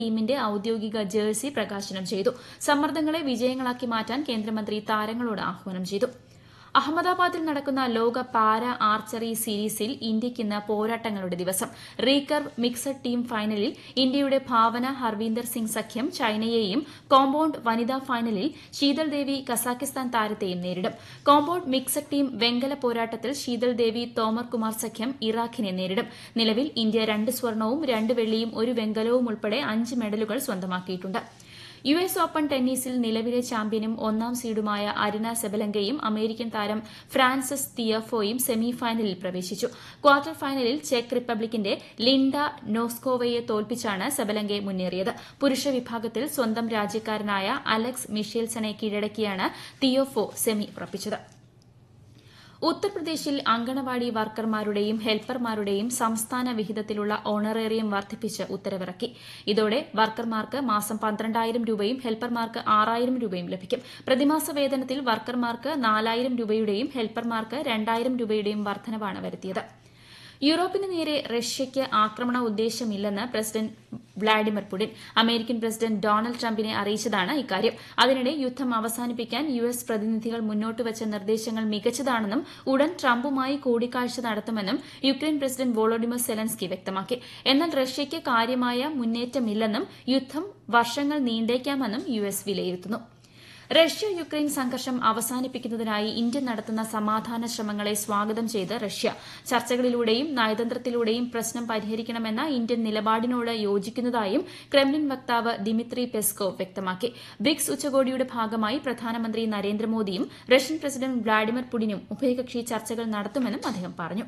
ടീമിന്റെ ഔദ്യോഗിക ജേഴ്സി പ്രകാശനം ചെയ്തു സമ്മർദ്ദങ്ങളെ വിജയങ്ങളാക്കി മാറ്റാൻ കേന്ദ്രമന്ത്രി താരങ്ങളോട് ആഹ്വാനം ചെയ്തു അഹമ്മദാബാദിൽ നടക്കുന്ന ലോക പാര ആർച്ചറി സീരീസിൽ ഇന്ത്യയ്ക്ക് ഇന്ന് പോരാട്ടങ്ങളുടെ ദിവസം റീകർവ് മിക്സഡ് ടീം ഫൈനലിൽ ഇന്ത്യയുടെ ഭാവന ഹർവീന്ദർ സിംഗ് സഖ്യം ചൈനയെയും കോമ്പൌണ്ട് വനിതാ ഫൈനലിൽ ശീതൾ ദേവി കസാഖിസ്ഥാൻ താരത്തെയും നേരിടും കോമ്പൌണ്ട് മിക്സഡ് ടീം വെങ്കല പോരാട്ടത്തിൽ ശീതൾ ദേവി തോമർ കുമാർ സഖ്യം ഇറാഖിനെ നേരിടും നിലവിൽ ഇന്ത്യ രണ്ട് സ്വർണവും രണ്ട് വെള്ളിയും ഒരു വെങ്കലവും ഉൾപ്പെടെ അഞ്ച് മെഡലുകൾ സ്വന്തമാക്കിയിട്ടുണ്ട് യു എസ് ഓപ്പൺ ടെന്നീസിൽ നിലവിലെ ചാമ്പ്യനും ഒന്നാം സീഡുമായ അരിന സെബലങ്കയും അമേരിക്കൻ താരം ഫ്രാൻസിസ് തിയഫോയും സെമിഫൈനലിൽ പ്രവേശിച്ചു ക്വാർട്ടർ ഫൈനലിൽ ചെക്ക് റിപ്പബ്ലിക്കിന്റെ ലിൻഡ നോസ്കോവയെ തോൽപ്പിച്ചാണ് സെബലങ്കെ മുന്നേറിയത് പുരുഷ വിഭാഗത്തിൽ സ്വന്തം രാജ്യക്കാരനായ അലക്സ് മിഷേൽസനെ കീഴടക്കിയാണ് തിയോഫോ സെമി ഉറപ്പിച്ചത് ഉത്തർപ്രദേശിൽ അങ്കണവാടി വർക്കർമാരുടെയും ഹെൽപ്പർമാരുടെയും സംസ്ഥാന വിഹിതത്തിലുള്ള ഓണറേറിയം വർദ്ധിപ്പിച്ച് ഉത്തരവിറക്കി ഇതോടെ വർക്കർമാർക്ക് മാസം പന്ത്രണ്ടായിരം രൂപയും ഹെൽപ്പർമാർക്ക് ആറായിരം രൂപയും ലഭിക്കും പ്രതിമാസ വേതനത്തിൽ വർക്കർമാർക്ക് നാലായിരം രൂപയുടെയും ഹെൽപ്പർമാർക്ക് രണ്ടായിരം രൂപയുടെയും വർധനവാണ് വരുത്തിയത് യൂറോപ്പിന് നേരെ റഷ്യയ്ക്ക് ആക്രമണ ഉദ്ദേശമില്ലെന്ന് president Vladimir Putin American president Donald ട്രംപിനെ അറിയിച്ചതാണ് ഇക്കാര്യം അതിനിടെ യുദ്ധം അവസാനിപ്പിക്കാൻ യു എസ് പ്രതിനിധികൾ മുന്നോട്ടുവച്ച നിർദ്ദേശങ്ങൾ മികച്ചതാണെന്നും ഉടൻ ട്രംപുമായി കൂടിക്കാഴ്ച നടത്തുമെന്നും യുക്രൈൻ പ്രസിഡന്റ് വോളോഡിമർ സെലൻസ്കി വ്യക്തമാക്കി എന്നാൽ റഷ്യയ്ക്ക് കാര്യമായ മുന്നേറ്റമില്ലെന്നും യുദ്ധം വർഷങ്ങൾ നീണ്ടേക്കാമെന്നും യു എസ് വിലയിരുത്തുന്നു റഷ്യ യുക്രൈൻ സംഘർഷം അവസാനിപ്പിക്കുന്നതിനായി ഇന്ത്യ നടത്തുന്ന സമാധാന ശ്രമങ്ങളെ സ്വാഗതം ചെയ്ത് റഷ്യ ചർച്ചകളിലൂടെയും നയതന്ത്രത്തിലൂടെയും പ്രശ്നം പരിഹരിക്കണമെന്ന ഇന്ത്യൻ നിലപാടിനോട് യോജിക്കുന്നതായും ക്രെംലിൻ വക്താവ് ദിമിത്രി പെസ്കോവ് വ്യക്തമാക്കി ബ്രിക്സ് ഉച്ചകോടിയുടെ ഭാഗമായി പ്രധാനമന്ത്രി നരേന്ദ്രമോദിയും റഷ്യൻ പ്രസിഡന്റ് വ്ളാഡിമിർ പുടിനും ഉഭയകക്ഷി ചർച്ചകൾ നടത്തുമെന്നും അദ്ദേഹം പറഞ്ഞു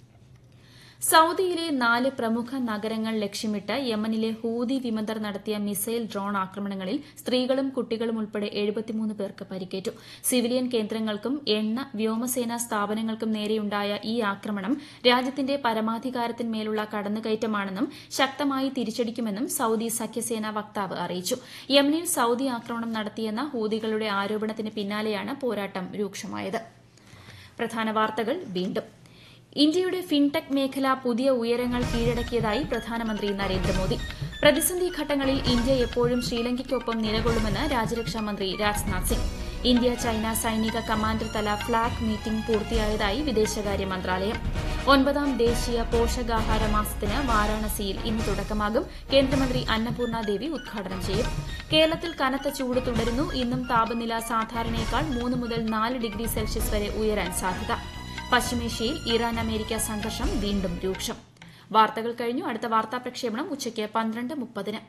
സൌദിയിലെ നാല് പ്രമുഖ നഗരങ്ങൾ ലക്ഷ്യമിട്ട് യമനിലെ ഹൂതി വിമതർ നടത്തിയ മിസൈൽ ഡ്രോൺ ആക്രമണങ്ങളിൽ സ്ത്രീകളും കുട്ടികളും ഉൾപ്പെടെ എഴുപത്തിമൂന്ന് പേർക്ക് പരിക്കേറ്റു സിവിലിയൻ കേന്ദ്രങ്ങൾക്കും എണ്ണ വ്യോമസേനാ സ്ഥാപനങ്ങൾക്കും നേരെയുണ്ടായ ഈ ആക്രമണം രാജ്യത്തിന്റെ പരമാധികാരത്തിന്മേലുള്ള കടന്നുകയറ്റമാണെന്നും ശക്തമായി തിരിച്ചടിക്കുമെന്നും സൌദി സഖ്യസേനാ വക്താവ് അറിയിച്ചു യമനിൽ സൌദി ആക്രമണം നടത്തിയെന്ന ഹൂതികളുടെ ആരോപണത്തിന് പിന്നാലെയാണ് പോരാട്ടം രൂക്ഷമായത് പ്രധാന വാർത്തകൾ വീണ്ടും ഇന്ത്യയുടെ ഫിൻടെക് മേഖല പുതിയ ഉയരങ്ങൾ കീഴടക്കിയതായി പ്രധാനമന്ത്രി നരേന്ദ്രമോദി പ്രതിസന്ധി ഘട്ടങ്ങളിൽ ഇന്ത്യ എപ്പോഴും ശ്രീലങ്കയ്ക്കൊപ്പം നിലകൊള്ളുമെന്ന് രാജ്യരക്ഷാ മന്ത്രി രാജ്നാഥ് സിംഗ് ഇന്ത്യ ചൈന സൈനിക കമാൻഡർ തല ഫ്ളാഗ് മീറ്റിംഗ് പൂർത്തിയായതായി വിദേശകാര്യ മന്ത്രാലയം ഒൻപതാം ദേശീയ പോഷകാഹാര മാസത്തിന് വാരാണസിയിൽ ഇന്ന് തുടക്കമാകും കേന്ദ്രമന്ത്രി അന്നപൂർണ ദേവി ഉദ്ഘാടനം ചെയ്യും കേരളത്തിൽ കനത്ത ചൂട് തുടരുന്നു ഇന്നും താപനില സാധാരണയേക്കാൾ മൂന്ന് മുതൽ നാല് ഡിഗ്രി സെൽഷ്യസ് വരെ ഉയരാൻ സാധ്യത പശ്ചിമേഷ്യയിൽ ഇറാൻ അമേരിക്ക സംഘർഷം വീണ്ടും രൂക്ഷം വാർത്തകൾ കഴിഞ്ഞു അടുത്ത വാർത്താ പ്രക്ഷേപണം ഉച്ചയ്ക്ക് പന്ത്രണ്ട് മുപ്പതിന്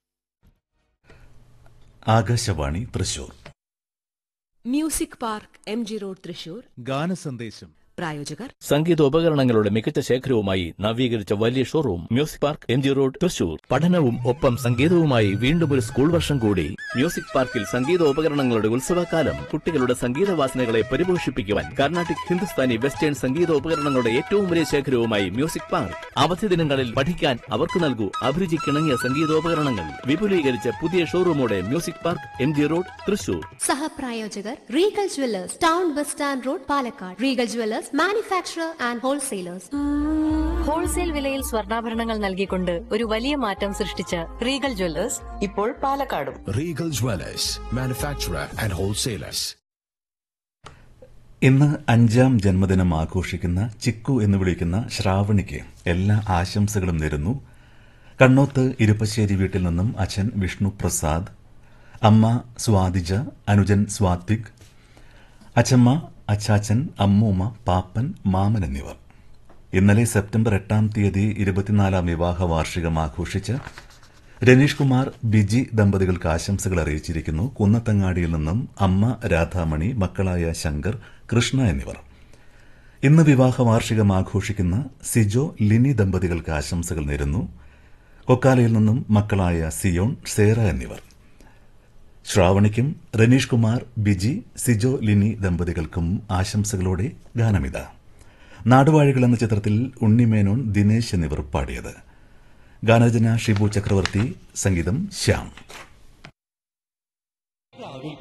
Akashvani Thrissur music park M G road Thrissur ഗാനസന്ദേശം പ്രായോജകർ സംഗീതോപകരണങ്ങളുടെ മികച്ച ശേഖരവുമായി നവീകരിച്ച വലിയ showroom music park M G road Thrissur പഠനവും ഒപ്പം സംഗീതവുമായി വീണ്ടും ഒരു സ്കൂൾ വർഷം കൂടി മ്യൂസിക് പാർക്കിൽ സംഗീതോപകരണങ്ങളുടെ ഉത്സവകാലം കുട്ടികളുടെ സംഗീത വാസനകളെ പരിപോഷിപ്പിക്കുവാൻ കർണാട്ടിക് ഹിന്ദുസ്ഥാനി വെസ്റ്റേൺ സംഗീതോപകരണങ്ങളുടെ ഏറ്റവും വലിയ ശേഖരവുമായി മ്യൂസിക് പാർക്ക് അവധി ദിനങ്ങളിൽ പഠിക്കാൻ അവർക്ക് നൽകൂ അഭിരുചിക്കിണങ്ങിയ സംഗീതോപകരണങ്ങൾ വിപുലീകരിച്ച പുതിയ ഷോറൂമോടെ music park M G road Thrissur സഹപ്രായോജകർ Regal jewellers town bus stand road Palakkad Regal jewellers manufacturer and wholesalers wholesale വിലയിൽ സ്വർണ്ണാഭരണങ്ങൾ നൽകിക്കൊണ്ട് ഒരു വലിയ മാറ്റം സൃഷ്ടിച്ച റീഗൽ ജ്വല്ലേഴ്സ് ഇപ്പോൾ പാലക്കാടും Regal Dwellers, manufacturer and wholesalers. ഇന്ന് അഞ്ചാം ജന്മദിനം ആഘോഷിക്കുന്ന ചിക്കു എന്ന് വിളിക്കുന്ന ശ്രാവണിക്ക് എല്ലാ ആശംസകളും നേരുന്നു കണ്ണോത്ത് ഇരുപ്പശ്ശേരി വീട്ടിൽ നിന്നും അച്ഛൻ വിഷ്ണു പ്രസാദ് അമ്മ സ്വാതിജ അനുജൻ സ്വാത്വിക് അച്ഛമ്മ അച്ചാച്ചൻ അമ്മൂമ്മ പാപ്പൻ മാമൻ എന്നിവർ ഇന്നലെ സെപ്റ്റംബർ എട്ടാം തീയതി ഇരുപത്തിനാലാം വിവാഹ വാർഷികം ആഘോഷിച്ച് രനീഷ് കുമാർ ബിജി ദമ്പതികൾക്ക് ആശംസകൾ അറിയിച്ചിരിക്കുന്നു കുന്നത്തങ്ങാടിയിൽ നിന്നും അമ്മ രാധാമണി മക്കളായ ശങ്കർ കൃഷ്ണ എന്നിവർ ഇന്ന് വിവാഹ വാർഷികം ആഘോഷിക്കുന്ന സിജോ ലിനി ദമ്പതികൾക്ക് ആശംസകൾ നേരുന്നു കൊക്കാലയിൽ നിന്നും മക്കളായ സിയോൺ സേറ എന്നിവർ ശ്രാവണിക്കും റനീഷ് കുമാർ ബിജി സിജോ ലിനി ദമ്പതികൾക്കും ആശംസകളോടെ ഗാനമിത നാടുവാഴികൾ എന്ന ചിത്രത്തിൽ ഉണ്ണിമേനോൻ ദിനേശ് എന്നിവർ പാടിയത് ഗാനരചന ഷിബു ചക്രവർത്തി സംഗീതം ശ്യാം